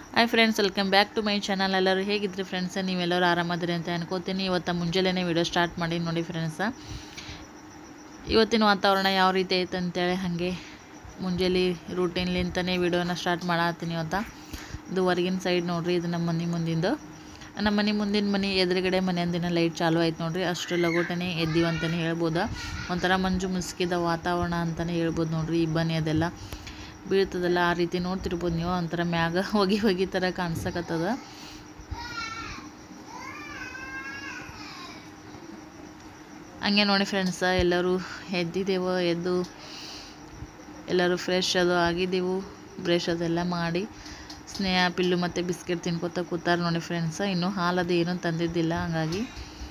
Hi friends welcome back to my channel ಎಲ್ಲರೂ ಹೇಗಿದ್ರಿ friends ನೀವೆಲ್ಲರೂ ಆರಾಮದಿರಿ ಅಂತ ಅನ್ಕೋತೀನಿ ಇವತ್ತು ಮುಂಜಾನೆ ವಿಡಿಯೋ ಸ್ಟಾರ್ಟ್ ಮಾಡಿ ನೋಡಿ ಫ್ರೆಂಡ್ಸ ಇವತ್ತಿನ ವಾತಾವರಣ ಯಾವ ರೀತಿ ಐತೆ ಅಂತೇಳಿ ಹಾಗೆ ಮುಂಜಾನೆ ರೂಟೀನ್ಲಿಂತನೇ ವಿಡಿಯೋನ ಸ್ಟಾರ್ಟ್ ಮಾಡತ್ತೀನಿ ಇವತ್ತು ಇದು ಹೊರಗಿನ ಸೈಡ್ ನೋಡ್ರಿ ಇದು ನಮ್ಮ ಮನೆ ಮುಂದಿಂದು ನಮ್ಮ ಮನೆ ಮುಂದಿನ ಮನೆ ಎದುರುಗಡೆ ಮನೆಯಂದಿನ ಲೈಟ್ ಚಾಲು ಆಯ್ತು ನೋಡ್ರಿ ಅಷ್ಟು ಲಗೋಟನೆ ಎದ್ದೀವಿ ಅಂತಲೇ ಹೇಳ್ಬೋದು ಒಂಥರ ಮಂಜು ಮುಸುಕಿದ ವಾತಾವರಣ ಅಂತಲೇ ಹೇಳ್ಬೋದು ನೋಡ್ರಿ ಇಬ್ಬನಿ ಅದೆಲ್ಲ ಬೀಳ್ತದಲ್ಲ ಆ ರೀತಿ ನೋಡ್ತಿರ್ಬೋದು ನೀವು ಒಂಥರ ಮ್ಯಾಗ ಹೊಗೆ ಹೊಗೆ ಥರ ಕಾಣಿಸಕತ್ತದ ಹಂಗೆ ನೋಡಿ ಫ್ರೆಂಡ್ಸ ಎಲ್ಲರೂ ಎದ್ದಿದ್ದೆವು ಎದ್ದು ಎಲ್ಲರೂ ಫ್ರೆಶ್ ಅದು ಆಗಿದ್ದೆವು ಬ್ರಷ್ ಅದೆಲ್ಲ ಮಾಡಿ ಸ್ನೇಹ ಪಿಲ್ಲು ಮತ್ತು ಬಿಸ್ಕೆಟ್ ತಿನ್ಕೋತ ಕೂತಾರೆ ನೋಡಿ ಫ್ರೆಂಡ್ಸ ಇನ್ನೂ ಹಾಲದು ಏನೂ ತಂದಿದ್ದಿಲ್ಲ ಹಂಗಾಗಿ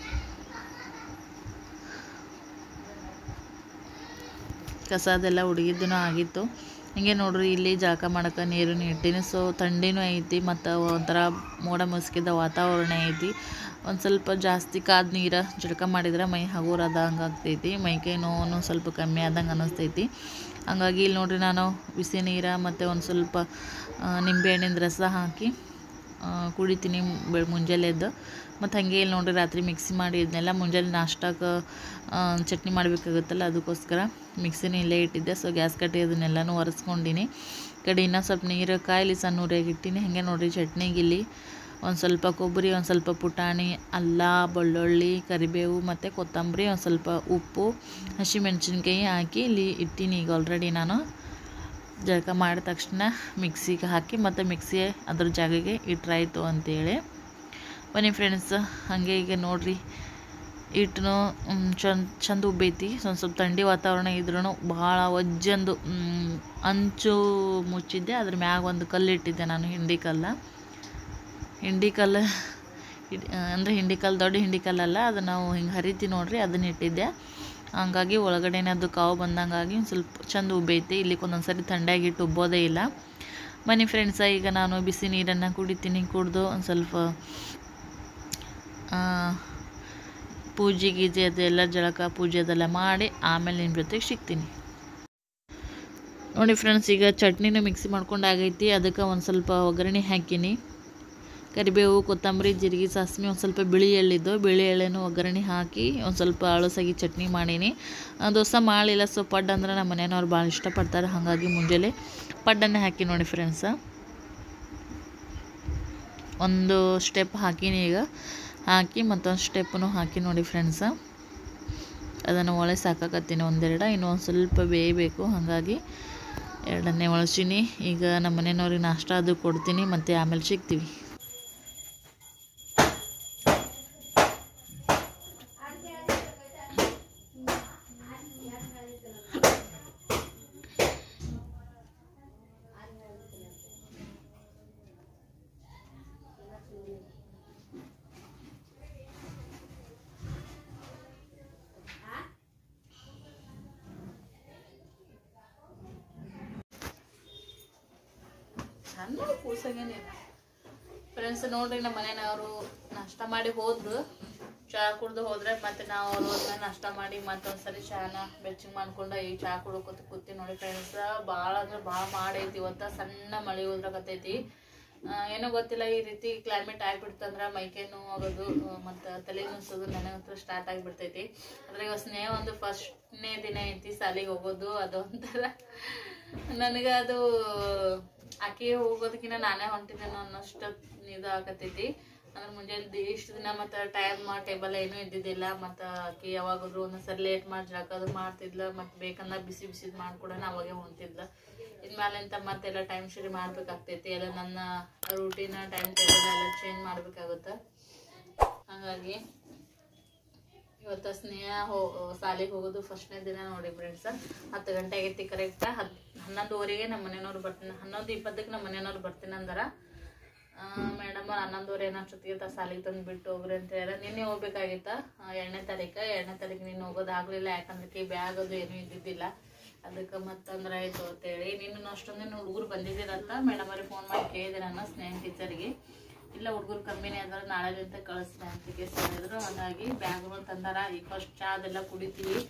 ಕಸ ಅದೆಲ್ಲ ಹುಡುಗಿದ್ದೂ ಆಗಿತ್ತು ಹಿಂಗೆ ನೋಡ್ರಿ ಇಲ್ಲಿ ಜಳಕ ಮಾಡಕ್ಕೆ ನೀರು ಇಟ್ಟಿನಿ ಸೊ ಥಂಡಿನೂ ಐತಿ ಮತ್ತು ಒಂಥರ ಮೋಡ ಮುಸುಕಿದ ವಾತಾವರಣ ಐತಿ ಒಂದು ಸ್ವಲ್ಪ ಜಾಸ್ತಿ ಕಾದ ನೀರು ಜಳಕ ಮಾಡಿದ್ರೆ ಮೈ ಹಗುರ ಆದಂಗೆ ಆಗ್ತೈತಿ ಮೈಕೈ ನೋವು ಸ್ವಲ್ಪ ಕಮ್ಮಿ ಆದಂಗೆ ಅನ್ನಿಸ್ತೈತಿ ಹಂಗಾಗಿ ಇಲ್ಲಿ ನೋಡ್ರಿ ನಾನು ಬಿಸಿ ನೀರು ಮತ್ತು ಒಂದು ಸ್ವಲ್ಪ ನಿಂಬೆಹಣ್ಣಿನ ರಸ ಹಾಕಿ ಕುಡಿತೀನಿ ಬೆ ಮುಂಜಾನೆ ಎದ್ದು ಮತ್ತು ಹಾಗೆ ಇಲ್ಲಿ ನೋಡ್ರಿ ರಾತ್ರಿ ಮಿಕ್ಸಿ ಮಾಡಿ ಇದನ್ನೆಲ್ಲ ಮುಂಜಾನೆ ನಾಷ್ಟಕ್ಕೆ ಚಟ್ನಿ ಮಾಡಬೇಕಾಗುತ್ತಲ್ಲ ಅದಕ್ಕೋಸ್ಕರ ಮಿಕ್ಸಿನ ಇಲ್ಲೇ ಇಟ್ಟಿದ್ದೆ ಸೊ ಗ್ಯಾಸ್ ಕಟ್ಟಿ ಅದನ್ನೆಲ್ಲನೂ ಒರೆಸ್ಕೊಂಡಿನಿ ಕಡೆ ಇನ್ನೂ ಸ್ವಲ್ಪ ನೀರು ಕಾಯಿಲಿ ಸಣ್ಣ ಊರಾಗಿ ಇಟ್ಟಿನಿ ಹಾಗೆ ನೋಡಿರಿ ಚಟ್ನಿಗೆ ಇಲ್ಲಿ ಒಂದು ಸ್ವಲ್ಪ ಕೊಬ್ಬರಿ ಒಂದು ಸ್ವಲ್ಪ ಪುಟಾಣಿ ಅಲ್ಲ ಬೆಳ್ಳುಳ್ಳಿ ಕರಿಬೇವು ಮತ್ತು ಕೊತ್ತಂಬರಿ ಒಂದು ಸ್ವಲ್ಪ ಉಪ್ಪು ಹಸಿಮೆಣ್ಸಿನ್ಕಾಯಿ ಹಾಕಿ ಇಲ್ಲಿ ಇಟ್ಟೀನಿ ಈಗ ಆಲ್ರೆಡಿ ನಾನು ಜಳಕ ಮಾಡಿದ ತಕ್ಷಣ ಮಿಕ್ಸಿಗೆ ಹಾಕಿ ಮತ್ತು ಮಿಕ್ಸಿ ಅದ್ರ ಜಾಗಕ್ಕೆ ಇಟ್ರಾಯ್ತು ಅಂತೇಳಿ ಬನ್ನಿ ಫ್ರೆಂಡ್ಸ್ ಹಾಗೆ ಈಗ ನೋಡಿರಿ ಹಿಟ್ಟು ಚಂದ ಚಂದ ಉಬ್ಬೈತಿ ಒಂದು ಸ್ವಲ್ಪ ಥಂಡಿ ವಾತಾವರಣ ಇದ್ರೂ ಭಾಳ ಒಜ್ಜಂದು ಅಂಚು ಮುಚ್ಚಿದ್ದೆ ಅದ್ರ ಮ್ಯಾಗ ಒಂದು ಕಲ್ಲು ಇಟ್ಟಿದ್ದೆ ನಾನು ಹಿಂಡಿ ಕಲ್ಲ ಹಿಂಡಿ ಕಲ್ಲು ಅಂದರೆ ಹಿಂಡಿ ಕಲ್ಲು ದೊಡ್ಡ ಹಿಂಡಿ ಕಲ್ಲಲ್ಲ ಅದು ನಾವು ಹಿಂಗೆ ಹರಿತಿ ನೋಡ್ರಿ ಅದನ್ನ ಇಟ್ಟಿದ್ದೆ ಹಂಗಾಗಿ ಒಳಗಡೆನೇ ಅದು ಕಾವು ಬಂದಂಗಾಗಿ ಒಂದು ಸ್ವಲ್ಪ ಚಂದ ಉಬ್ಬೈತಿ ಇಲ್ಲಿಗೆ ಒಂದೊಂದು ಸರಿ ಥಂಡಿಯಾಗಿಟ್ಟು ಉಬ್ಬೋದೇ ಇಲ್ಲ ಬನ್ನಿ ಫ್ರೆಂಡ್ಸ ಈಗ ನಾನು ಬಿಸಿ ನೀರನ್ನು ಕುಡಿತೀನಿ ಕುಡಿದು ಒಂದು ಸ್ವಲ್ಪ ಪೂಜೆ ಗೀಜೆ ಅದೆಲ್ಲ ಜಳಕ ಪೂಜೆ ಅದೆಲ್ಲ ಮಾಡಿ ಆಮೇಲೆ ನಿಮ್ಮ ಜೊತೆಗೆ ಸಿಗ್ತೀನಿ ನೋಡಿ ಫ್ರೆಂಡ್ಸ್ ಈಗ ಚಟ್ನಿನೂ ಮಿಕ್ಸಿ ಮಾಡ್ಕೊಂಡು ಆಗೈತಿ ಅದಕ್ಕೆ ಒಂದು ಸ್ವಲ್ಪ ಒಗ್ಗರಣೆ ಹಾಕೀನಿ ಕರಿಬೇವು ಕೊತ್ತಂಬರಿ ಜೀರಿಗೆ ಸಾಸಿವೆ ಒಂದು ಸ್ವಲ್ಪ ಬಿಳಿ ಎಳ್ಳಿದ್ದು ಬಿಳಿ ಎಳ್ಳೆನೂ ಒಗ್ಗರಣೆ ಹಾಕಿ ಒಂದು ಸ್ವಲ್ಪ ಅಳಸಾಗಿ ಚಟ್ನಿ ಮಾಡೀನಿ ದೋಸೆ ಮಾಡಿಲ್ಲ ಸೊ ಪಡ್ಡು ಅಂದ್ರೆ ನಮ್ಮ ಮನೆಯವ್ರು ಭಾಳ ಇಷ್ಟಪಡ್ತಾರೆ ಹಾಗಾಗಿ ಮುಂಜಾನೆ ಪಡ್ಡನ್ನೇ ಹಾಕಿ ನೋಡಿ ಫ್ರೆಂಡ್ಸ ಒಂದು ಸ್ಟೆಪ್ ಹಾಕೀನಿ ಈಗ ಹಾಕಿ ಮತ್ತೊಂದು ಸ್ಟೆಪ್ಪನ್ನು ಹಾಕಿ ನೋಡಿ ಫ್ರೆಂಡ್ಸ ಅದನ್ನು ಒಳೆ ಸಾಕಾಕತ್ತೀನಿ ಒಂದೆರಡು ಇನ್ನೊಂದು ಸ್ವಲ್ಪ ಬೇಯಬೇಕು ಹಾಗಾಗಿ ಎರಡನ್ನೇ ಒಳಸೀನಿ ಈಗ ನಮ್ಮ ಮನೆಯವ್ರಿಗೆ ನಾಷ್ಟ ಅದು ಕೊಡ್ತೀನಿ ಮತ್ತು ಆಮೇಲೆ ಸಿಗ್ತೀವಿ ಚಂದ ಕೂಸಾಗೇನಿಲ್ಲ ಫ್ರೆಂಡ್ಸ್ ನೋಡ್ರಿ ನಮ್ಮ ಮನೆಯವರು ನಾಷ್ಟ ಮಾಡಿ ಹೋದ್ರು ಚಹಾ ಕುಡ್ದು ಹೋದ್ರೆ ಮತ್ತೆ ನಾವು ಅವ್ರು ಹೋದ್ಮೇಲೆ ನಾಷ್ಟ ಮಾಡಿ ಮತ್ತೊಂದ್ಸರಿ ಚಹಾನ ಬೆಚ್ಚಗೆ ಮಾಡ್ಕೊಂಡು ಈ ಚಹಾ ಕುಡ್ಕೋತ ಕೂತಿ ನೋಡಿ ಫ್ರೆಂಡ್ಸ್ ಭಾಳ ಅಂದ್ರೆ ಭಾಳ ಮಾಡೈತಿ ಇವತ್ತ ಸಣ್ಣ ಮಳೆ ಉದ್ರಕತ್ತೈತಿ ಏನೋ ಗೊತ್ತಿಲ್ಲ ಈ ರೀತಿ ಕ್ಲೈಮೇಟ್ ಆಗ್ಬಿಡ್ತಂದ್ರ ಮೈಕೈ ನೋವು ಆಗೋದು ಮತ್ತು ತಲೆ ನುಸೋದು ನನಗಂತೂ ಸ್ಟಾರ್ಟ್ ಆಗಿಬಿಡ್ತೈತಿ ಅದ್ರಾಗ ಇವಾಗ ಸ್ನೇಹ ಒಂದು ಫಸ್ಟ್ನೇ ದಿನ ಐತಿ ಸಾಲಿಗೆ ಹೋಗೋದು ಅದು ಒಂಥರ ನನಗೆ ಅದು ಆಕೆ ಹೋಗೋದಕ್ಕಿಂತ ನಾನೇ ಹೊಂಟಿದ್ದೇನೋ ಅನ್ನೋಷ್ಟು ಇದು ಆಗತೈತಿ ಅಂದ್ರೆ ಮುಂಜಾನೆ ಇಷ್ಟು ದಿನ ಮತ್ತು ಟೈಮ್ ಟೇಬಲ್ ಏನೂ ಇದ್ದಿದ್ದಿಲ್ಲ ಮತ್ತು ಆಕೆ ಯಾವಾಗಾದ್ರು ಒಂದೊಂದ್ಸರಿ ಲೇಟ್ ಮಾಡಿ ಜಳಕದು ಮಾಡ್ತಿದ್ಲ ಮತ್ತು ಬೇಕಂದಾಗ ಬಿಸಿ ಬಿಸಿದು ಮಾಡ್ಕೊಡೋಣ ಅವಾಗೆ ಹೊಂಟಿದ್ಲ ಇನ್ಮೇಲಿಂತ ಮತ್ತೆಲ್ಲ ಟೈಮ್ ಶುರು ಮಾಡ್ಬೇಕಾಗ್ತೈತಿ ಎಲ್ಲ ನನ್ನ ರೂಟೀನ್ ಟೈಮ್ ಟೇಬಲ್ ಎಲ್ಲ ಚೇಂಜ್ ಮಾಡ್ಬೇಕಾಗುತ್ತೆ ಹಾಗಾಗಿ ಇವತ್ತು ಸ್ನೇಹ ಹೋ ಸಾಲಿಗೆ ಹೋಗೋದು ಫಸ್ಟ್ನೇ ದಿನ ನೋಡಿ ಫ್ರೆಂಡ್ಸ್ ಹತ್ತು ಗಂಟೆ ಆಗೈತಿ ಕರೆಕ್ಟ್ ಹತ್ತು ಹನ್ನೊಂದುವರೆಗೆ ನಮ್ಮ ಮನೆಯವ್ರು ಬರ್ತೀನಿ ಹನ್ನೊಂದು ಇಪ್ಪತ್ತಕ್ಕೆ ನಮ್ಮ ಮನೆಯವ್ರು ಬರ್ತೀನಿ ಅಂದಾರ ಮೇಡಮ್ ಅವ್ರು ಹನ್ನೊಂದುವರೆ ಏನೋ ಅಷ್ಟೊತ್ತಿಗೆ ತ ಸಾಲಿಗೆ ತಂದು ಬಿಟ್ಟು ಹೋಗ್ರಿ ಅಂತ ಹೇಳ ನಿನ್ನೆ ಹೋಗ್ಬೇಕಾಗಿತ್ತ ಎರಡನೇ ತಾರೀಕು ಎರಡನೇ ತಾರೀಕು ನೀನು ಹೋಗೋದಾಗಲಿಲ್ಲ ಯಾಕಂದ್ರೆ ಬ್ಯಾಗ್ ಅದು ಏನೂ ಇದ್ದಿದ್ದಿಲ್ಲ ಅದಕ್ಕೆ ಮತ್ತಂದ್ರೆ ಆಯಿತು ಅಂತೇಳಿ ನಿನ್ನ ಅಷ್ಟೊಂದೇನು ಹುಡುಗರು ಬಂದಿದ್ದೀರಂತ ಮೇಡಮ್ ಅವ್ರಿಗೆ ಫೋನ್ ಮಾಡಿ ಕೇಳಿದೆ ನಾನು ಸ್ನೇಹ ಟೀಚರಿಗೆ ಇಲ್ಲ ಹುಡುಗರು ಕಮ್ಮಿನೇ ಅದಾರ ನಾಳೆಲಿಂದ ಕಳಿಸ್ತೀನಿ ಅಂತ ಕೇಸ್ ಹೇಳಿದ್ರು ಹಾಗಾಗಿ ಬ್ಯಾಗ್ಗಳು ತಂದಾರ ಈಗ ಫಸ್ಟ್ ಚಾ ಅದೆಲ್ಲ ಕುಡಿತೀವಿ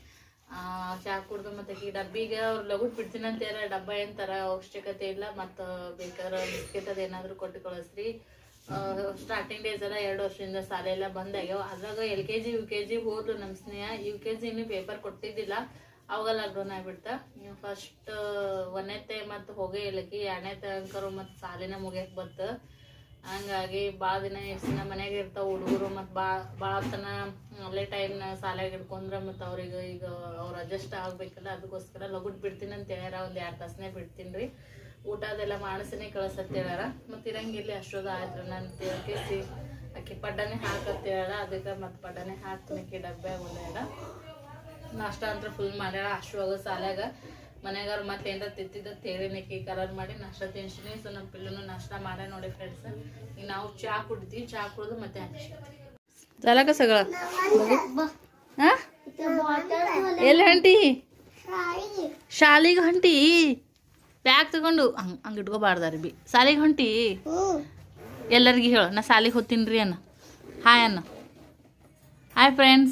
ಆ, ಚಾ ಕುಡ್ದು ಮತ್ತೆ ಈ ಡಬ್ಬಿಗೆ ಅವ್ರು ಲಗುಟ್ ಬಿಡ್ತೀನಿ ಅಂತ ಹೇಳ ಡಬ್ಬ ಏನ್ ತರ ಅವಶ್ಯಕತೆ ಇಲ್ಲ ಮತ್ತ ಬೇಕಾದ್ರೆ ಬಿಸ್ಕೆಟ್ ಅದ ಏನಾದ್ರು ಕೊಟ್ಟು ಕಳಿಸ್ರಿ ಸ್ಟಾರ್ಟಿಂಗ್ ಡೇಸ್ ಎಲ್ಲ ಎರಡು ವರ್ಷದಿಂದ ಶಾಲೆ ಎಲ್ಲ ಬಂದಾಗ್ಯಾವ ಅದ್ರಾಗ L K G U K G ಹೋದ್ಲು ನಮ್ ಸ್ನೇಹ ಯು ಕೆ ಜಿ ಇನ್ನೂ ಪೇಪರ್ ಕೊಟ್ಟಿದ್ದಿಲ್ಲ ಅವಾಗ ಲಾಕ್ಡೌನ್ ಆಗ್ಬಿಡ್ತ ಫಸ್ಟ್ ಒಂದನೇತೆ ಮತ್ತು ಹೋಗೇ ಇಲ್ಲಕಿ ಎರಡನೇತೆ ಅಂಕರು ಮತ್ತು ಸಾಲಿನ ಮುಗಿಯಕ್ ಬಂತು ಹಂಗಾಗಿ ಭಾಳ ದಿನ ಎಷ್ಟು ದಿನ ಮನ್ಯಾಗ ಇರ್ತಾವ ಹುಡುಗರು ಮತ್ತು ಭಾಳ ಭಾಳ ತನ ಅಲ್ಲೇ ಟೈಮ್ನ ಸಾಲಾಗ ಹಿಡ್ಕೊಂಡ್ರ ಮತ್ತು ಅವ್ರಿಗೆ ಈಗ ಅವ್ರು ಅಡ್ಜಸ್ಟ್ ಆಗ್ಬೇಕಲ್ಲ ಅದಕ್ಕೋಸ್ಕರ ಲಗುಟ್ ಬಿಡ್ತೀನಿ ಅಂತ ಹೇಳ್ಯಾರ ಒಂದು ಎರಡು ತಾಸನೇ ಬಿಡ್ತೀನಿ ರೀ ಊಟ ಅದೆಲ್ಲ ಮಾಡಿಸಿನೇ ಕಳ್ಸತ್ ಹೇಳ್ಯಾರ ಮತ್ತು ಇರಂಗಿಲ್ಲ ಅಷ್ಟೊಂದು ಆಯ್ತು ನಾನು ಕೇಸಿ ಆಕಿ ಪಡ್ಡನೆ ಹಾಕತ್ ಹೇಳ್ಯಾರ ಅದಕ್ಕೆ ಮತ್ತು ಪಡ್ಡನೆ ಹಾಕ್ತೀನಿ ಆಕಿ ಡಬ್ಬೆ ಒಂದೇಳ ನಾಷ್ಟ ಅಂತ ಫುಲ್ ಮಾಡ್ಯಾಳ ಅಷ್ಟುವಾಗ ಸಾಲ್ಯಾಗ ಮನ್ಯಾಗ ಮತ್ತೆ ಏನಾರ ತಿತ್ತಿದ್ದ ತೇಳಿನಕಿ ಕಲರ್ ಮಾಡಿ ನಾಷ್ಟ ತಿನ್ಸಿನಿ ಸೊ ನಮ್ಮ ಪಿಲ್ಲನು ನಾಷ್ಟ ಮಾಡ್ಯ ನೋಡಿ ಫ್ರೆಂಡ್ಸ್ ಈಗ ನಾವು ಚಾ ಕುಡಿತೀವಿ ಚಾ ಕುಡಿದು ಮತ್ತೆ झाला का सगळं हा ಎಲ್ಲಿ ಹೊಂಟಿ ಶಾಲಿಗೆ ಹೊಂಟಿ ಬ್ಯಾಗ್ ತಗೊಂಡು ಹಂಗ್ ಹಂಗೆ ಇಟ್ಕೋಬಾರ್ದಾರಿ ಬಿ ಶಾಲಿಗೆ ಹೊಂಟಿ ಎಲ್ಲರಿಗೂ ಹೇಳು ನಾ ಶಾಲಿಗೆ ಹೋಗ್ತೀನಿ ರೀ ಅನ್ನ ಹಾಯ್ ಅನ್ನ ಹಾಯ್ ಫ್ರೆಂಡ್ಸ್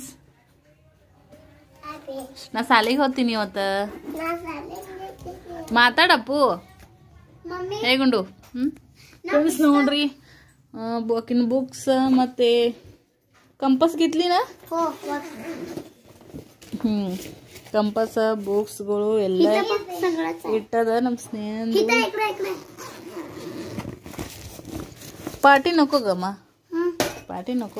ನಾ ಶಾಲಿಗೆ ಹೋಗ್ತೀನಿ ಇವತ್ತು ಮಾತಾಡಪ್ಪು ಹೇಗುಂಡು ಹ್ಞೂ ಫ್ರೆಂಡ್ಸ್ ನೋಡ್ರಿ ಬುಕ್ಕಿನ ಬುಕ್ಸ್ ಮತ್ತೆ ಕಂಪಸ್ ಗಿತ್ಲಿನ ಹ್ಞೂ ಕಂಪಸ್ ಬುಕ್ಸ್ಗಳು ಎಲ್ಲ ಇಟ್ಟದ ನಮ್ಮ ಸ್ನೇಹ ಪಾಟಿ नको ग मा ಪಾಟಿ नको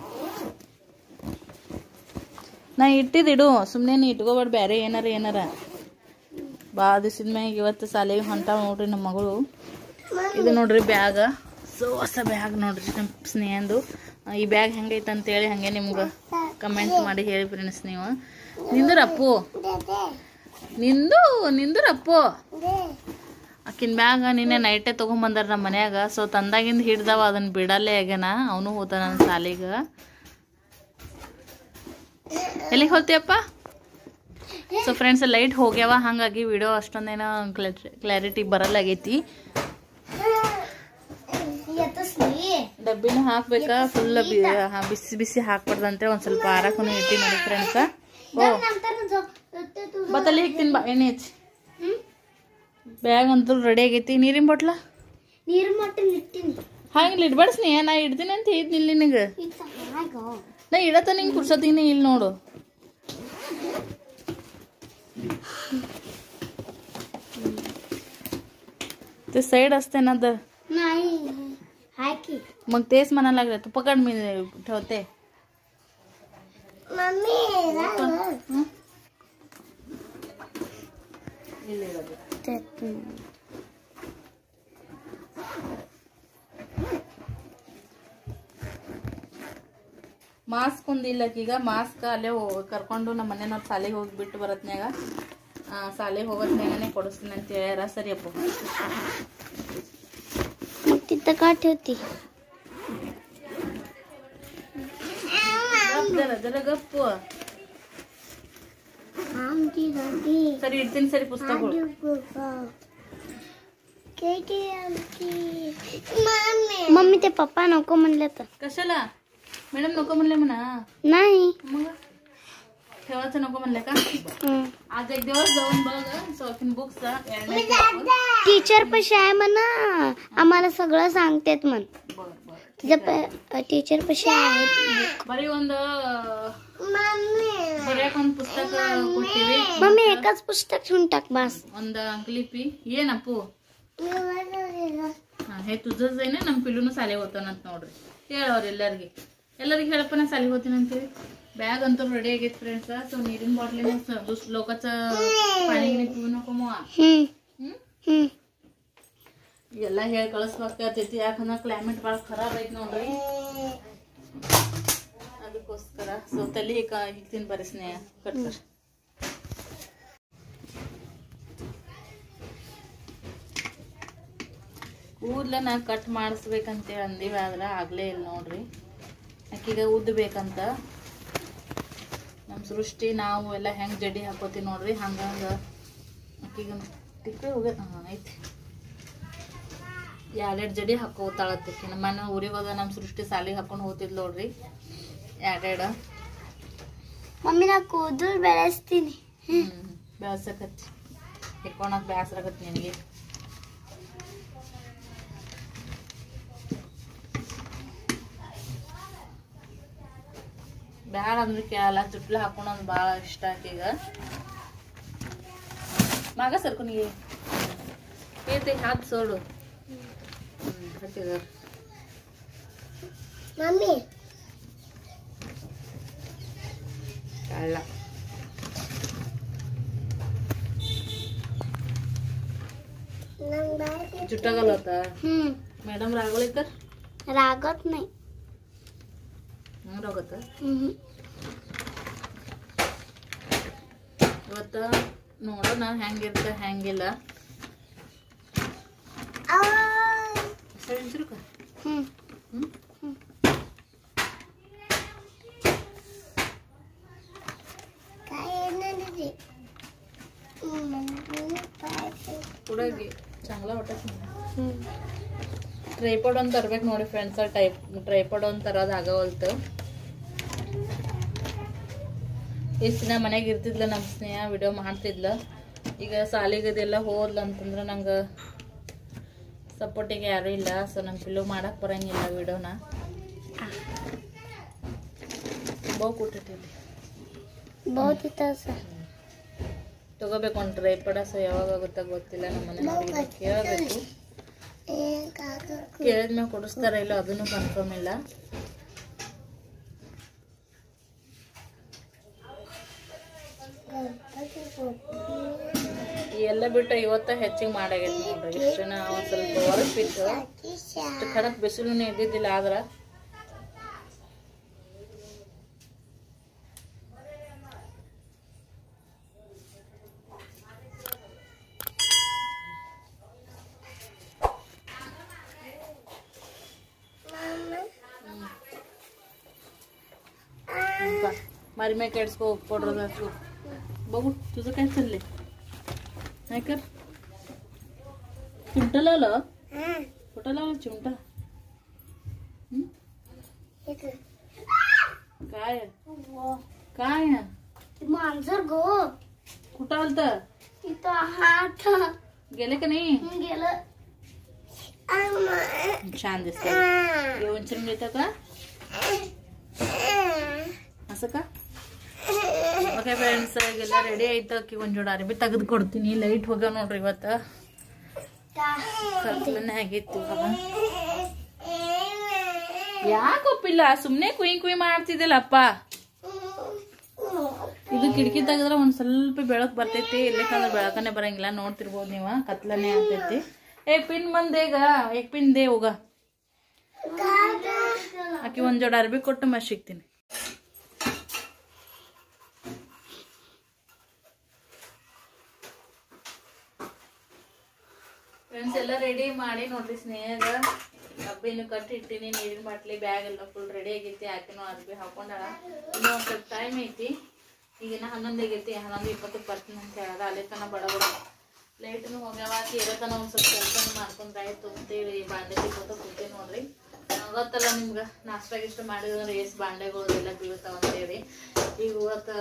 ನಾ ಇಟ್ಟಿದಿಡು ಸುಮ್ಮನೆ ನೀ ಇಟ್ಕೋಬೇಡ ಬೇರೆ ಏನಾರ ಏನಾರ ಭಾಳ ದಿವಸದ ಮ್ಯಾಗ ಇವತ್ತು ಶಾಲೆಗೆ ಹೊಂಟಾವ ನೋಡ್ರಿ ನಮ್ಮ ಮಗಳು ಇದು ನೋಡ್ರಿ ಬ್ಯಾಗ ಸೊ ಹೊಸ ಬ್ಯಾಗ್ ನೋಡ್ರಿ ನಮ್ಮ ಸ್ನೇಹಂದು ಆ, ಈ ಬ್ಯಾಗ್ ಹೆಂಗೈತೆ ಅಂತೇಳಿ ಹಾಗೆ ನಿಮ್ಗೆ ಕಮೆಂಟ್ ಮಾಡಿ ಹೇಳಿ ಫ್ರೆಂಡ್ಸ್ ನೀವು ನಿಂದುರಪ್ಪು ನಿಂದು ನಿಂದುರಪ್ಪು ಆಕಿನ ಬ್ಯಾಗ ನಿನ್ನೆ ನೈಟೇ ತೊಗೊಂಬಂದಾರ ನಮ್ಮ ಮನ್ಯಾಗ ಸೊ ತಂದಾಗಿಂದ ಹಿಡ್ದವ ಅದನ್ನ ಬಿಡಲ್ಲೇ ಆಗ್ಯಾನ ಅವನು ಹೋದ ನನ್ನ ಶಾಲಿಗೆ ಎಲ್ಲಿಗೆ ಹೋಗ್ತೀಯಪ್ಪ ಸೊ ಫ್ರೆಂಡ್ಸ್ ಲೈಟ್ ಹೋಗ್ಯಾವ ಹಾಗಾಗಿ ವಿಡಿಯೋ ಅಷ್ಟೊಂದೇನೋ ಕ್ಲಾರಿಟಿ ಬರಲ್ಲಾಗೈತಿ ಡಬ್ಬಿನ ಹಾಕ್ಬೇಕಾ ಫುಲ್ ಬಿಸಿ ಬಿಸಿ ಹಾಕ್ಬಾರ್ದಂತೆ ಒಂದ್ ಸ್ವಲ್ಪ ಆರಕ್ಕೂ ಇಟ್ಟಿ ನೋಡಿ ಫ್ರೆಂಡ್ಸ್ ಓ ಬತ್ತಲ್ಲಿ ಹಿಕ್ತೀನಿ ಬಾ ಎಣ್ಣೆ ಹಚ್ಚಿ ಬ್ಯಾಗ್ ಅಂತೂ ರೆಡಿ ಆಗೈತಿ ನೀರಿನ ಬಾಟ್ಲ ನೀರು ಮೊಟ್ಟೆ ಇಟ್ಟಿನಿ ಹಂಗಿಲ್ಲ ಇಡ್ಬಾಡ್ಸ್ನಿ ನಾ ಇಡ್ತೀನಿ ಅಂತ ಹೇಳಿದ್ನಿಲ್ಲ ನಿನಗೆ ನಾ ಇಡತ್ತ ನಿಂಗೆ ಕುರ್ಸತ್ತೀನಿ ಇಲ್ಲಿ ನೋಡು ते साईड असते ना तर नाही हाय की मग तेच म्हणायला लागले तू पकड मी ठेवते मम्मी हं? ಮಾಸ್ಕ್ ಒಂದಿಲ್ಲ ಈಗ ಮಾಸ್ಕ್ ಅಲ್ಲೇ ಹೋ- ಕರ್ಕೊಂಡು ನಮ್ಮ ಮನೆಯವ್ರ ಶಾಲೆಗೆ ಹೋಗಿ ಬಿಟ್ಟು ಬರತ್ನ್ಯಾಗ ಶಾಲೆಗೆ ಹೋಗೋತ್ನ್ಯಾಗನೇ ಕೊಡಿಸ್ತೀನಿ ಅಂತ ಹೇಳ್ಯಾರ ಸರಿಯಪ್ಪ मग तिथं का ठेवती ಗಪ್ ಜರ ಜರ ಗಪ್ಪು आमची गाडी ಸರಿ ಇಡ್ತೀನಿ ಸರಿ ಪುಸ್ತಕಗಳು मम्मी ते पप्पा नको म्हणले तर कशाला मॅडम नको म्हणले म्हणा नाही मग ठेवायचं नको म्हणले का हं. आज एक दिवस जाऊन बघ सौफिन बुक्स टीचर पशी आहे म्हणा आम्हाला सगळं सांगतेत म्हण बर बर तुझ्या टीचर पशी आहेत ಬರೀ ಒಂದು ಬರ್ಯಾಕ ಒಂದು ಪುಸ್ತಕ ಕೊಟ್ಟಿವಿ मम्मी एकच पुस्तक ठेवून टाक बस ಒಂದು ಅಂಕಲಿಪಿ ಏನಪ್ಪು ಹಾ ಹೇ ತುझंच आहे ना ನಮ್ಮ ಪಿಲ್ಲುನು ಶಾಲೆಗೆ ಹೋಗ್ತಾನಂತ ನೋಡ್ರಿ ಹೇಳವ್ರಿ ಎಲ್ಲರಿಗೆ ಎಲ್ಲರಿಗೆ ಹೇಳಪ್ಪ ನಾ ಶಾಲೆಗೆ ಹೋಗ್ತೀನಿ ಅಂತೇಳಿ ಬ್ಯಾಗ್ ಅಂತೂ ರೆಡಿ ಆಗೈತೆ ಫ್ರೆಂಡ್ಸ್ ಸೊ ನೀರಿನ ಬಾಟ್ಲಿನ दुस लोकांचं पाणी गिणी पिऊ नको मग हम्म ಹ್ಮ್ हम्म ಎಲ್ಲ ಹೇಳಿ ಕಳಿಸ್ಬೇಕಾಗ್ತೈತಿ ಯಾಕಂದ್ರೆ ಕ್ಲೈಮೇಟ್ ಭಾಳ ಖರಾಬ್ ಐತಿ ನೋಡ್ರಿ ಅದಕ್ಕೋಸ್ಕರ ಸೊ ತಲೆ ಹಿಗ್ತೀನಿ ಬರೀ ಸ್ನೇಹ ಕಟ್ತಾರೆ ಕೂದಲನ್ನ ಕಟ್ ಮಾಡಿಸ್ಬೇಕಂತೇಳಿ ಅಂದೀವಿ ಆದ್ರೆ ಆಗ್ಲೇ ಇಲ್ಲ ನೋಡ್ರಿ ಆಕೀಗ ಉದ್ದ ಬೇಕಂತ ನಮ್ಮ ಸೃಷ್ಟಿ ನಾವು ಎಲ್ಲ ಹೆಂಗೆ ಜಡಿ ಹಾಕೋತೀವಿ ನೋಡ್ರಿ ಹಂಗಂಗ ಆಕೀಗ ಟಿಕ್ಕ ಹೋಗ್ಯ ಹಾಂ ಐತಿ ಎರಡೆರಡು ಜಡಿ ಹಾಕೋತಾಳತ್ತಕ್ಕೆ ನಮ್ಮ ಮನೆ ಊರಿಗೆ ಹೋದ ನಮ್ಮ ಸೃಷ್ಟಿ ಸಾಲಿಗೆ ಹಾಕೊಂಡು ಹೋಗ್ತಿದ್ಲು ನೋಡ್ರಿ ಎರಡೆರಡು मम्मी ना ಕೂದಲು ಬೆಳೆಸ್ತೀನಿ ಹ್ಮ್ ಬ್ಯಾಸಕತ್ತಿ ಹಿಡ್ಕೊಳಕ್ ಬ್ಯಾಸರ ಆಗತ್ತೆ ನಿನಗೆ ಬ್ಯಾಡ ಅಂದ್ರೆ ಕೇಳಲ್ಲ ತುಟ್ಲ ಹಾಕೊಳೋದು ಭಾಳ ಇಷ್ಟ ಆಕೀಗ ಮಗ ಸರ್ಕೊನಿಗೆ ಏತೆ ಹಾತ್ ಸೋಡು ಹ್ಮ್ ಹಾಕಿದ ಮಮ್ಮಿ ಕಳ್ಳ ನಂಗೆ बाय चुट्टा होता हम्म मॅडम रागवली तर रागत नाही मग रागवत हम्म ಇವತ್ತು ನೋಡೋಣ ಹೆಂಗಿರುತ್ತೆ ಹೆಂಗಿಲ್ಲ ಸರಿ ಚುರುಕ हम्म ಹ್ಮ್ काय येणार ते ಹುಡುಗಿ ಚಾಂಗ್ಲ ಹೊಟ್ಟೆ ಟ್ರೈಪಾಡ್ ಒಂದು ತರ್ಬೇಕು ನೋಡಿ ಫ್ರೆಂಡ್ಸ್ ಟೈಪ್ ಟ್ರೈಪಾಡ್ ಒಂದು ತರೋದು ಆಗವಲ್ತು ಇಷ್ಟು ದಿನ ಮನೆಗೆ ಇರ್ತಿದ್ಲ ನಮ್ಮ ಸ್ನೇಹ ವಿಡಿಯೋ ಮಾಡ್ತಿದ್ಲ ಈಗ ಸಾಲಿಗದೆಲ್ಲ ಹೋದ್ಲ ಅಂತಂದ್ರೆ ನಂಗೆ ಸಪೋರ್ಟಿಗೆ ಯಾರೂ ಇಲ್ಲ ಸೊ ನಂಗೆ ಪಿಲ್ಲು ಮಾಡಕ್ಕೆ ಬರಂಗಿಲ್ಲ ವಿಡಿಯೋನ ಬಹು ಕೊಟ್ಟಿಟ್ಟಿದ್ದೆ बहुत इथं असं ತಗೋಬೇಕು ಒಂದು ಟ್ರೈಪಾಡ ಸೊ ಯಾವಾಗ ಆಗುತ್ತಾ ಗೊತ್ತಿಲ್ಲ ನಮ್ಮ ಮನೆ ಕೇಳಬೇಕು ಕೇಳಿದ್ಮೇಲೆ ಕೊಡಿಸ್ತಾರ ಇಲ್ಲ ಅದನ್ನು ಕನ್ಫರ್ಮ್ ಇಲ್ಲ ಈ ಎಲ್ಲ ಬಿಟ್ಟು ಇವತ್ತ ಹೆಚ್ಚಿಗೆ ಮಾಡಾಗೈತಿ ನೋಡ್ರಿ ಇಷ್ಟು ಜನ ಒಂದ್ ಸ್ವಲ್ಪ ಹೊರಗೆ ಬಿಟ್ಟು ಇಷ್ಟು ಖಡಕ್ ಬಿಸಿಲು ಇದ್ದಿದ್ದಿಲ್ಲ ಆದ್ರ बा, मारी मी केड्सको पावडर घालतो बघू तुझं काय चाललंय काय कर चिमटा लावलं कुठं लावलं चिमटा हं? काय आहे? काय आहे? मांजर गो कुठं आलत इथं हात गेले का नाही गेलं छान दिसत येऊन चिरून घेतं का असं का ಓಕೆ ಫ್ರೆಂಡ್ಸ್ ಈಗೆಲ್ಲ ರೆಡಿ ಆಯ್ತು ಅಕ್ಕಿ ಒಂದ್ ಜೋಡ ಅರ್ಬಿ ತೆಗೆದು ಕೊಡ್ತೀನಿ ಲೈಟ್ ಹೋಗ್ಯಾವ ನೋಡ್ರಿ ಇವತ್ತು ಕತ್ಲನೆ ಆಗಿತ್ತು ಇವಾಗ ಯಾಕೊಪ್ಪಿಲ್ಲ ಸುಮ್ನೆ ಕುಯ್ ಕುಯ್ ಮಾಡ್ತಿದ್ದಿಲ್ಲಪ್ಪ ಇದು ಕಿಟಕಿ ತೆಗೆದ್ರೆ ಒಂದ್ ಸ್ವಲ್ಪ ಬೆಳಕ್ ಬರ್ತೈತಿ ಇಲ್ಲಕಂದ್ರೆ ಬೆಳಕನೆ ಬರಂಗಿಲ್ಲ ನೋಡ್ತಿರ್ಬೋದು ನೀವ ಕತ್ಲನೆ ಆಗ್ತೈತಿ ಏ ಪಿನ್ ಬಂದೇಗ ಏಕ್ ಪಿನ್ ದೇ ಹೋಗ ಆಕಿ ಒಂದ್ ಜೋಡ ಅರ್ಬಿ ಕೊಟ್ಟು ಮತ್ ಸಿಗ್ತೀನಿ ಫ್ರೆಂಡ್ಸ್ ಎಲ್ಲ ರೆಡಿ ಮಾಡಿ ನೋಡ್ರಿ ಸ್ನೇಹಗ ಡಬ್ಬಿನ ಕಟ್ಟಿ ಇಟ್ಟಿನಿ ನೀರಿನ ಬಾಟ್ಲಿ ಬ್ಯಾಗ್ ಎಲ್ಲ ಫುಲ್ ರೆಡಿ ಆಗೈತಿ ಆಕಿನೂ ಅರ್ಬಿ ಹಾಕೊಂಡಾಳ ಇನ್ನೂ ಒಂದ್ ಸ್ವಲ್ಪ ಟೈಮ್ ಐತಿ ಈಗಿನ ಹನ್ನೊಂದು ಆಗೈತಿ ಹನ್ನೊಂದು ಇಪ್ಪತ್ತಕ್ಕೆ ಬರ್ತೀನಿ ಅಂತ ಹೇಳದ ಅಲ್ಲಿ ತನ ಬಡ ಬಡ ಲೈಟ್ನು ಹೋಗ್ಯಾವ ತೀರೋ ತನ ಒಂದ್ ಸ್ವಲ್ಪ ಕೆಲಸ ಮಾಡ್ಕೊಂಡ್ರೆ ಆಯ್ತು ಅಂತೇಳಿ ಬಾಂಡೆ ತಿಕ್ಕೋತ ಕೂತಿ ನೋಡ್ರಿ ಆ, ಗೊತ್ತಲ್ಲ ನಿಮ್ಗೆ ನಾಷ್ಟ ಗಿಷ್ಟ ಮಾಡಿದ್ರೆ ಎಷ್ಟ್ ಬಾಂಡೆಗಳು ಎಲ್ಲ ಬೀಳ್ತಾವ ಅಂತೇಳಿ ಈಗ ಇವತ್ತು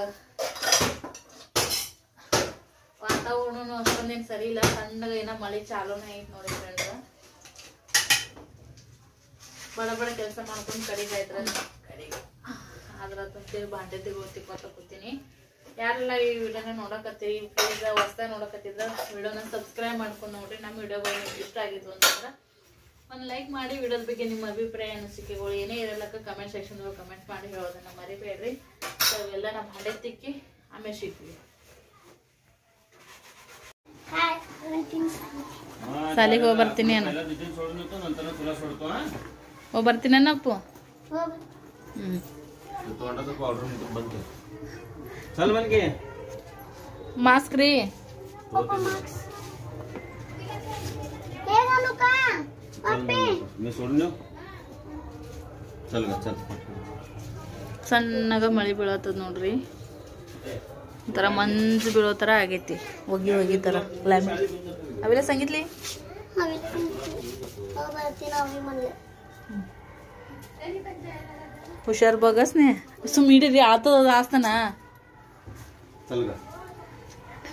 ವಾತಾವರಣನು ಅಷ್ಟೊಂದೇನು ಸರಿ ಇಲ್ಲ ಸಣ್ಣಗೆ ಏನೋ ಮಳೆ ಚಾಲೂನೇ ಐತಿ ನೋಡಿ ಫ್ರೆಂಡ್ಸ್ ಬಡ ಬಡ ಕೆಲಸ ಮಾಡ್ಕೊಂಡು ಕಡಿಗೆ ಆಯ್ತರ ಕಡಿಗೆ ಅದ್ರ ಅಂತೇಳಿ ಬಾಂಡೆ ತೆಗೋ ತಿಕ್ಕೋತ ಕೂತೀನಿ ಯಾರೆಲ್ಲ ಈ ವಿಡಿಯೋನ ನೋಡಕತ್ತೀರಿ ಪ್ಲೀಸ್ ಹೊಸ್ದಾಗಿ ನೋಡಕತ್ತಿದ್ರ ವಿಡಿಯೋನ ಸಬ್ಸ್ಕ್ರೈಬ್ ಮಾಡ್ಕೊಂಡು ನೋಡ್ರಿ ನಮ್ಮ ವಿಡಿಯೋಗಳು ನಿಮ್ಗೆ ಇಷ್ಟ ಆಗಿದ್ವು ಅಂತಂದ್ರೆ ಒಂದು ಲೈಕ್ ಮಾಡಿ ವಿಡಿಯೋದ ಬಗ್ಗೆ ನಿಮ್ಮ ಅಭಿಪ್ರಾಯ ಅನಿಸಿಕೆಗಳು ಏನೇ ಇರಲಕ್ಕ ಕಮೆಂಟ್ ಸೆಕ್ಷನ್ದಾಗ ಕಮೆಂಟ್ ಮಾಡಿ ಹೇಳೋದನ್ನ ಮರಿಬೇಡ್ರಿ ಸೊ ಇವೆಲ್ಲ ನಮ್ಮ ಬಾಂಡೆ ತಿಕ್ಕಿ ಆಮೇಲೆ ಸಿಗ್ತೀವಿ काय ಸಾಲಿಗೆ ಹೋಗಿ ಬರ್ತೀನಿ ಅಣ್ಣ पहिला तिथे सोडून येतो नंतर तुला सोडतो हा ಹೋಗಿ ಬರ್ತೀನಿ ಅಣ್ಣಪ್ಪು ಹ್ಞೂ ते तोंडाचं पावडर मी बंद कर चल बन घे ಮಾಸ್ಕ್ ರೀ हे घालू का चल बन. मी सोडून येऊ चल ग चल ಸಣ್ಣಗ ಮಳೆ ಬೀಳತ್ತದ ನೋಡ್ರಿ ಒಂಥರ ಮಂಜು ಬೀಳೋ ಥರ ಆಗೈತಿ ಒಗಿ ಒಗಿ ಥರ ಕ್ಲೈಮೇಟ್ ಅವೆಲ್ಲ ಸಂಗೀತ್ಲಿ हवी हो बरती नववी म्हणले ಹುಷಾರ್ ಬಗಸ್ನೆ ಸುಮ್ ಇಡೀರಿ ಆತದ ಆಸ್ತನ चल ग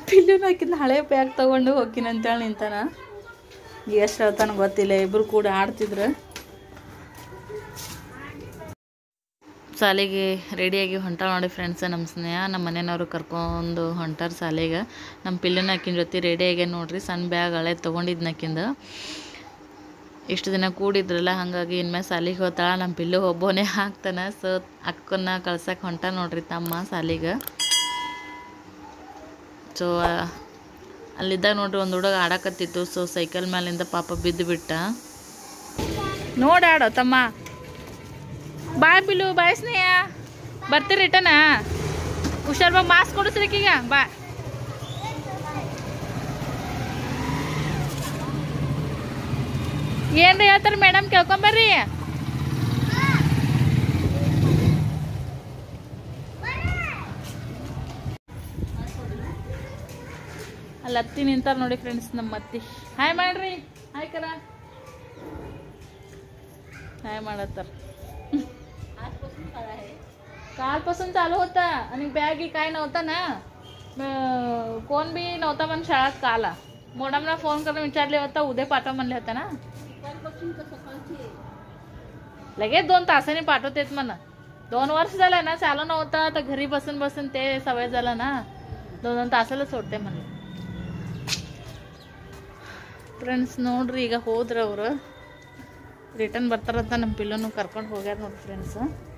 ಪಿಲ್ಲುನು ಹಾಕಿದ್ನ ಹಳೆ ಬ್ಯಾಗ್ ತೊಗೊಂಡು ಹೋಗ್ತೀನಿ ಅಂತೇಳಿ ನಿಂತಾನ ಎಷ್ಟು ಹೇಳ್ತಾನ ಗೊತ್ತಿಲ್ಲ ಇಬ್ರು ಕೂಡ ಆಡ್ತಿದ್ರು ಶಾಲೆಗೆ ರೆಡಿಯಾಗಿ ಹೊಂಟ ನೋಡಿ ಫ್ರೆಂಡ್ಸ್ ನಮ್ಮ ಸ್ನೇಹ ನಮ್ಮ ಮನೆಯವರು ಕರ್ಕೊಂಡು ಹೊಂಟಾರ ಶಾಲೆಗೆ ನಮ್ಮ ಪಿಲ್ಲುನ ಆಕಿನ ಜೊತೆ ರೆಡಿಯಾಗಿ ನೋಡ್ರಿ ಸಣ್ಣ ಬ್ಯಾಗ್ ಹಳೆ ತೊಗೊಂಡಿದ್ನಕ್ಕಿಂದ ಇಷ್ಟು ದಿನ ಕೂಡಿದ್ರಲ್ಲ ಹಾಗಾಗಿ ಇನ್ಮೇಲೆ ಸಾಲಿಗೆ ಹೋಗ್ತಾಳ ನಮ್ಮ ಪಿಲ್ಲು ಒಬ್ಬನೇ ಹಾಕ್ತಾನೆ ಸೊ ಅಕ್ಕನ್ನ ಕಳ್ಸಕ್ಕೆ ಹೊಂಟ ನೋಡ್ರಿ ತಮ್ಮ ಸಾಲಿಗೆ ಸೊ ಅಲ್ಲಿದ್ದಾಗ ನೋಡ್ರಿ ಒಂದು ಹುಡುಗ ಆಡಕತ್ತಿತ್ತು ಸೊ ಸೈಕಲ್ ಮೇಲಿಂದ ಪಾಪ ಬಿದ್ದು ಬಿಟ್ಟ ನೋಡಾಡೋ ತಮ್ಮ ಬಾಯ್ ಪಿಲ್ಲು ಬಾಯ್ ಸ್ನೇಹ ಬರ್ತೀರಿ ರಿಟರ್ನ ಹುಷಾರ್ ಬಾ ಮಾಸ್ಕ್ ಕೊಡಿಸ್ರಿಕೀಗ ಬಾ ಏನ್ರಿ ಹೇಳ್ತಾರೆ ಮೇಡಮ್ ಕೇಳ್ಕೊಂಬರ್ರಿ ಅಲ್ಲಿ ಅತ್ತಿ ನಿಂತಾರ ನೋಡಿ ಫ್ರೆಂಡ್ಸ್ ನಮ್ಮ ಅತ್ತಿ ಹಾಯ್ ಮಾಡ್ರಿ ಹಾಯ್ ಕರ हाय ಮಾಡತ್ತಾರ कालपासून चालू होता आणि बॅग काय नव्हता ना म- कोण बी नव्हता पण शाळेत काल मॅडमला फोन करून विचारले होता उद्या पाठव म्हणले होते ना लगेच दोन तासाने पाठवतेत म्हणा दोन वर्ष झालं ना चालू नव्हता तर घरी बसून बसून ते सवय झालं ना दोन दोन तासाला सोडते म्हणले ಫ್ರೆಂಡ್ಸ್ ನೋಡ್ರಿ ಈಗ ಹೋದ್ರು ಅವರು ರಿಟರ್ನ್ ಬರ್ತಾರಂತ ನಮ್ಮ ಪಿಲ್ಲನು ಕರ್ಕೊಂಡು ಹೋಗ್ಯಾರ ನೋಡಿ ಫ್ರೆಂಡ್ಸ್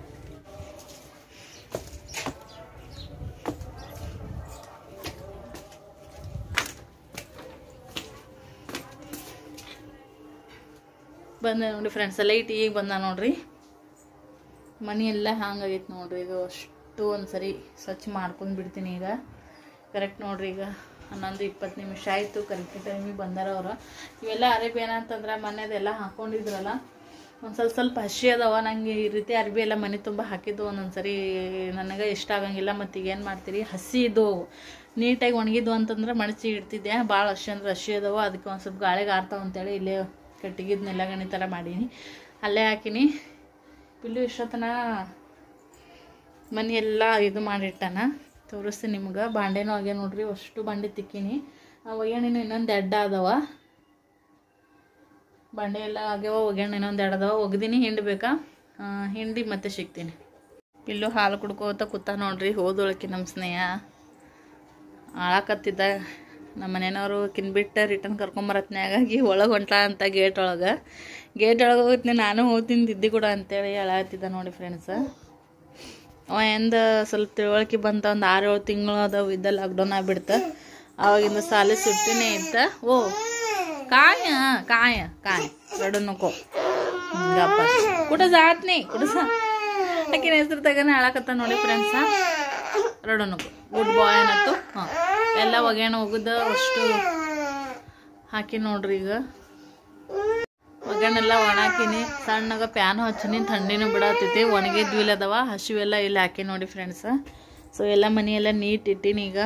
ಬಂದೆ ನೋಡಿ ಫ್ರೆಂಡ್ಸ್ ಲೈಟ್ ಈಗ ಬಂದ ನೋಡ್ರಿ ಮನೆ ಎಲ್ಲ ಹಂಗಾಗೈತೆ ನೋಡ್ರಿ ಈಗ ಅಷ್ಟು ಒಂದ್ಸರಿ ಸ್ವಚ್ಛ ಮಾಡ್ಕೊಂಡು ಬಿಡ್ತೀನಿ ಈಗ ಕರೆಕ್ಟ್ ನೋಡ್ರಿ ಈಗ ಹನ್ನೊಂದು ಇಪ್ಪತ್ತು ನಿಮಿಷ ಆಯಿತು ಕರೆಕ್ಟ್ ಟೈಮಿಗೆ ಬಂದಾರ ಅವರು ಇವೆಲ್ಲ ಅರೇಬಿ ಏನಂತಂದ್ರೆ ಮನೆದೆಲ್ಲ ಹಾಕೊಂಡಿದ್ರಲ್ಲ ಒಂದು ಸ್ವಲ್ಪ ಸ್ವಲ್ಪ ಹಸಿ ಅದಾವ ನಂಗೆ ಈ ರೀತಿ ಅರ್ಬಿ ಎಲ್ಲ ಮನೆ ತುಂಬ ಹಾಕಿದ್ದು ಒಂದೊಂದು ಸರಿ ನನಗೆ ಇಷ್ಟ ಆಗಂಗಿಲ್ಲ ಮತ್ತು ಈಗ ಏನು ಮಾಡ್ತೀರಿ ಹಸಿ ಇದು ನೀಟಾಗಿ ಒಣಗಿದ್ವು ಅಂತಂದ್ರೆ ಮಡಚಿ ಇಡ್ತಿದ್ದೆ ಭಾಳ ಹಸಿ ಅಂದ್ರೆ ಹಸಿ ಅದಾವ ಅದಕ್ಕೆ ಒಂದು ಸ್ವಲ್ಪ ಗಾಳಿಗೆ ಆರ್ತಾವ ಅಂತೇಳಿ ಇಲ್ಲೇ ಕಟ್ಟಿಗಿದ್ ನೆಲಗಣಿ ಥರ ಮಾಡೀನಿ ಅಲ್ಲೇ ಹಾಕಿನಿ ಪಿಲ್ಲು ಇಷ್ಟೊತ್ತನ ಮನೆ ಎಲ್ಲ ಇದು ಮಾಡಿಟ್ಟಾನ ತೋರಿಸ್ತೀನಿ ನಿಮ್ಗೆ ಬಾಂಡೆನೂ ಆಗ್ಯ ನೋಡ್ರಿ ಅಷ್ಟು ಬಾಂಡೆ ತಿಕ್ಕೀನಿ ಆ ಒಗ್ಯಾಣಿನೂ ಇನ್ನೊಂದು ಎಡ್ಡ ಅದಾವ ಬಾಂಡೆ ಎಲ್ಲ ಆಗ್ಯಾವ ಒಗ್ಯಾಣ ಇನ್ನೊಂದು ಎರಡು ಅದಾವ ಒಗ್ದೀನಿ ಹಿಂಡ್ಬೇಕಾ ಆ, ಹಿಂಡಿ ಮತ್ತೆ ಸಿಗ್ತೀನಿ ಇಲ್ಲೂ ಹಾಲು ಕುಡ್ಕೋತ ಕೂತ ನೋಡ್ರಿ ಹೋದೊಳಕ್ಕೆ ನಮ್ಮ ಸ್ನೇಹ ಆಳಕತ್ತಿದ್ದ ನಮ್ಮ ಮನೆಯವರು ಕಿನ್ಬಿಟ್ಟು ರಿಟರ್ನ್ ಕರ್ಕೊಂಬರತ್ನ್ಯಾಗಾಗಿ ಒಳಗೆ ಹೊಂಟ ಅಂತ ಗೇಟ್ ಒಳಗೆ ಗೇಟ್ ಒಳಗೆ ಹೋಗ್ತೀನಿ ನಾನು ಹೋಗ್ತೀನಿ ದಿದ್ದಿ ಕೂಡ ಅಂತೇಳಿ ಹೇಳತ್ತಿದ್ದ ನೋಡಿ ಫ್ರೆಂಡ್ಸ್ ಅವ ಎಂದ ಸ್ವಲ್ಪ ತಿಳುವಳಿಕೆ ಬಂತ ಒಂದು ಆರು ಏಳು ತಿಂಗಳು ಅದಾವ ಇದ್ದ ಲಾಕ್ಡೌನ್ ಆಗ್ಬಿಡ್ತ ಅವಾಗಿಂದ ಸಾಲಿ ಸುಟ್ಟಿನೇ ಇತ್ತ ಓ काय काय काय रडू नको गप्प कुठं जात नाही कुठं जा ಆಕಿನ ಹೆಸರು ತಗನೆ ಹಾಳಾಕತ್ತ ನೋಡಿ ಫ್ರೆಂಡ್ಸ ರಡು नको ಗುಡ್ ಬಾಯ್ ಅನ್ನತ್ತು ಹಾಂ ಎಲ್ಲ ಒಗ್ಯಾಣ ಹೋಗುದ ಅಷ್ಟು ಹಾಕಿ ನೋಡ್ರಿ ಈಗ ಒಗ್ಯಾನೆಲ್ಲ ಒಣಾಕಿನಿ ಸಣ್ಣಗ ಪ್ಯಾನ್ ಹಚ್ಚಿನಿ ಥಂಡಿನೂ ಬಿಡತ್ತೈತಿ ಒಣಗಿದ್ವಿಲ್ಲ ಅದಾವ ಹಸಿವೆಲ್ಲ ಇಲ್ಲಿ ಹಾಕಿ ನೋಡಿ ಫ್ರೆಂಡ್ಸ ಸೊ ಎಲ್ಲ ಮನೆಯೆಲ್ಲ ನೀಟ್ ಇಟ್ಟೀನಿ ಈಗ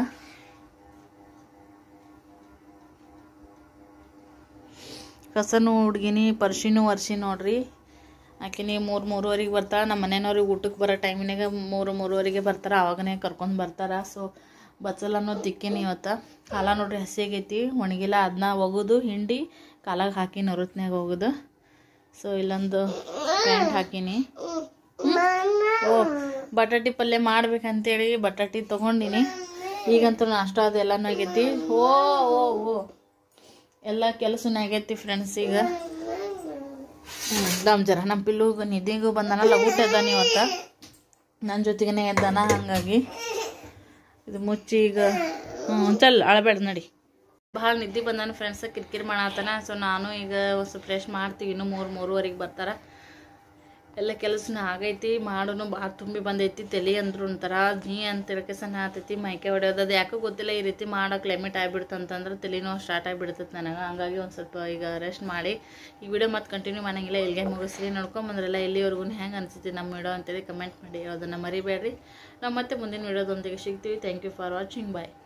ಕಸನು ಹುಡ್ಗಿನಿ ಪರ್ಶಿನೂ ಒರ್ಸಿ ನೋಡ್ರಿ ಆಕಿನಿ ಮೂರು ಮೂರುವರೆಗೆ ಬರ್ತಾಳೆ ನಮ್ಮ ಮನೆಯವ್ರಿಗೆ ಊಟಕ್ಕೆ ಬರೋ ಟೈಮಿನಾಗ ಮೂರು ಮೂರುವರೆಗೆ ಬರ್ತಾರೆ ಆವಾಗನೇ ಕರ್ಕೊಂಡು ಬರ್ತಾರೆ ಸೊ ಬಚ್ಚಲನ್ನು ತಿಕ್ಕಿನಿ ಇವತ್ತು ಕಾಲ ನೋಡ್ರಿ ಹಸಿ ಆಗೈತಿ ಒಣಗಿಲ್ಲ ಅದನ್ನ ಒಗುದು ಹಿಂಡಿ ಕಾಲಾಗ ಹಾಕಿ ನರುತ್ನ್ಯಾಗ ಹೋಗುದು ಸೊ ಇಲ್ಲೊಂದು ಪ್ಯಾಂಟ್ ಹಾಕೀನಿ ಓ ಬಟಾಟಿ ಪಲ್ಯ ಮಾಡ್ಬೇಕಂತೇಳಿ ಬಟಾಟಿ ತೊಗೊಂಡಿನಿ ಈಗಂತೂ ನಾಷ್ಟ ಅದೆಲ್ಲನೂ ಆಗೈತಿ ಓ ಓ ಓ ಎಲ್ಲ ಕೆಲಸನ ಆಗೈತಿ ಫ್ರೆಂಡ್ಸ್ ಈಗ ಹ್ಞೂ ದಮ್ ಜರ ನಮ್ಮ ಪಿಲ್ಲು ನಿದ್ದಿಗೂ ಬಂದಾನ ಲಗೂಟ ಅದಾನ ಇವತ್ತ ನನ್ನ ಜೊತೆಗೇ ಎದ್ದಾನ ಹಾಗಾಗಿ ಇದು ಮುಚ್ಚಿ ಈಗ ಹ್ಞೂ ಚಲ್ ಅಳಬೇಡ ನಡಿ ಭಾಳ ನಿದ್ದೆ ಬಂದಾನ ಫ್ರೆಂಡ್ಸ್ ಕಿರಿಕಿರಿ ಮಾಡತ್ತಾನ ಸೊ ನಾನು ಈಗ ಸ್ವಲ್ಪ ಫ್ರೆಶ್ ಮಾಡ್ತೀವಿ ಇನ್ನೂ ಮೂರು ಮೂರುವರೆಗೆ ಬರ್ತಾರ ಎಲ್ಲ ಕೆಲಸನ ಆಗೈತಿ ಮಾಡೋನು ಭಾಳ ತುಂಬಿ ಬಂದೈತಿ ತಲೆ ಅಂದ್ರು ಒಂಥರ ಜೀ ಅಂತ ತಿಳ್ಕೆಸನ ಆತೈತಿ ಮೈಕೆ ಹೊಡೆಯೋದು ಅದು ಯಾಕೋ ಗೊತ್ತಿಲ್ಲ ಈ ರೀತಿ ಮಾಡೋ ಕ್ಲೈಮೇಟ್ ಆಗಿಬಿಡ್ತು ಅಂತಂದ್ರೆ ತಲೆನೋ ಸ್ಟಾರ್ಟ್ ಆಗಿಬಿಡ್ತೈತೆ ನನಗೆ ಹಂಗಾಗಿ ಒಂದು ಸ್ವಲ್ಪ ಈಗ ರೆಸ್ಟ್ ಮಾಡಿ ಈ ವಿಡಿಯೋ ಮತ್ತೆ ಕಂಟಿನ್ಯೂ ಮಾಡಂಗಿಲ್ಲ ಇಲ್ಲಿಗೆ ಮುಗಿಸ್ರಿ ನೋಡ್ಕೊಂಬಂದ್ರಲ್ಲ ಇಲ್ಲಿವರೆಗೂ ಹೆಂಗೆ ಅನಿಸುತ್ತೆ ನಮ್ಮ ವಿಡಿಯೋ ಅಂತೇಳಿ ಕಮೆಂಟ್ ಮಾಡಿ ಅದನ್ನು ಮರಿಬೇಡ್ರಿ ನಾವು ಮತ್ತೆ ಮುಂದಿನ ವಿಡಿಯೋದೊಂದಿಗೆ ಸಿಗ್ತೀವಿ thank you for watching bye